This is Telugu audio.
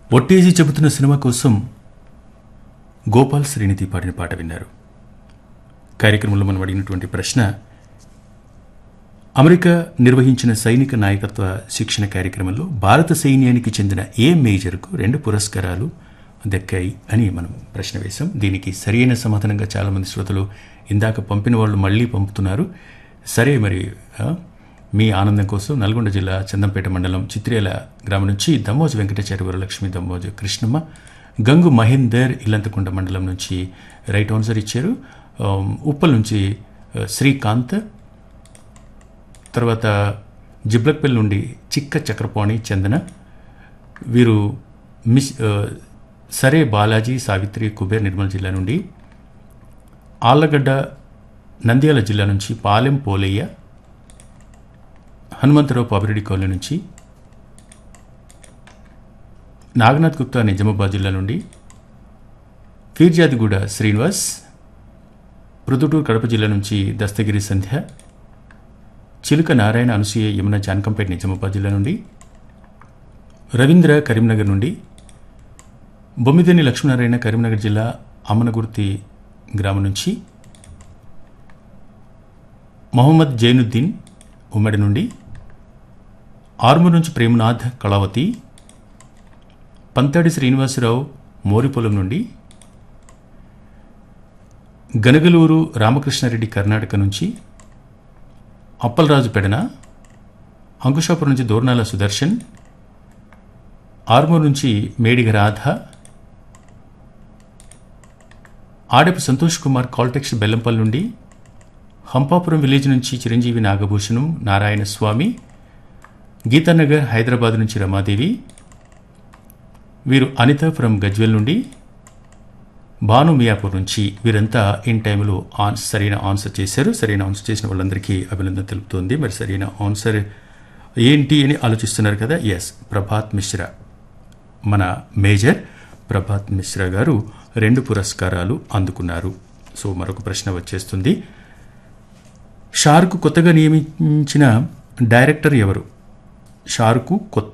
ఒట్టేజీ చెబుతున్న సినిమా కోసం గోపాల్ శ్రీనిధి పాడిన పాట విన్నారు కార్యక్రమంలో మనం అడిగినటువంటి ప్రశ్న అమెరికా నిర్వహించిన సైనిక నాయకత్వ శిక్షణ కార్యక్రమంలో భారత సైన్యానికి చెందిన ఏ మేజర్కు రెండు పురస్కారాలు దక్కాయి అని మనం ప్రశ్న వేశాం దీనికి సరైన సమాధానంగా చాలామంది శ్రోతలు ఇందాక పంపిన వాళ్ళు మళ్ళీ పంపుతున్నారు సరే మరి ఆ, మీ ఆనందం కోసం నల్గొండ జిల్లా చందంపేట మండలం చిత్రేల గ్రామం నుంచి దమ్మోజు వెంకటాచార్య వరలక్ష్మి దమ్మోజు కృష్ణమ్మ గంగు మహేందర్ ఇల్లంతకుంట మండలం నుంచి రైట్ ఆన్సర్ ఇచ్చారు ఆ, ఉప్పల్ నుంచి ఆ, శ్రీకాంత్ తర్వాత జిబ్లక్పల్లి నుండి చిక్క చక్రపాణి చందన వీరు మిస్ ఆ, సరే బాలాజీ సావిత్రి కుబేర్ నిర్మల్ జిల్లా నుండి ఆళ్లగడ్డ నంద్యాల జిల్లా నుంచి పాలెం పోలయ్య హనుమంతరావు పాపిరెడ్డి కాలనీ నుంచి నాగనాథ్ గుప్తా నిజామాబాద్ జిల్లా నుండి ఫీర్జాదిగూడ శ్రీనివాస్ ప్రొద్దుటూరు కడప జిల్లా నుంచి దస్తగిరి సంధ్య చిలుక నారాయణ అనసూయ యమున జానకంపేట నిజామాబాద్ జిల్లా నుండి రవీంద్ర కరీంనగర్ నుండి బొమ్మిదేని లక్ష్మీనారాయణ కరీంనగర్ జిల్లా అమ్మనగుర్తి గ్రామం నుంచి మొహమ్మద్ జైనుద్దీన్ ఉమ్మడి నుండి ఆర్మూర్ నుంచి ప్రేమనాథ్ కళావతి పంతాడి శ్రీనివాసరావు మోరిపొలం నుండి గనగలూరు రామకృష్ణారెడ్డి కర్ణాటక నుంచి అప్పలరాజు పెడన అంకుశాపురం నుంచి దూర్నాల సుదర్శన్ ఆర్మూర్ నుంచి మేడిగ రాధ ఆడపు సంతోష్ కుమార్ కాల్టెక్స్ బెల్లంపల్లి నుండి హంపాపురం విలేజ్ నుంచి చిరంజీవి నాగభూషణం నారాయణ స్వామి గీతానగర్ హైదరాబాద్ నుంచి రమాదేవి వీరు అనిత ఫ్రమ్ గజ్వెల్ నుండి భాను మియాపూర్ నుంచి వీరంతా ఇన్ టైంలో ఆన్ సరైన ఆన్సర్ చేశారు సరైన ఆన్సర్ చేసిన వాళ్ళందరికీ అభినందన తెలుపుతోంది మరి సరైన ఆన్సర్ ఏంటి అని ఆలోచిస్తున్నారు కదా ఎస్ ప్రభాత్ మిశ్రా మన మేజర్ ప్రభాత్ మిశ్రా గారు రెండు పురస్కారాలు అందుకున్నారు సో మరొక ప్రశ్న వచ్చేస్తుంది షార్క్ కొత్తగా నియమించిన డైరెక్టర్ ఎవరు షార్కు కొత్త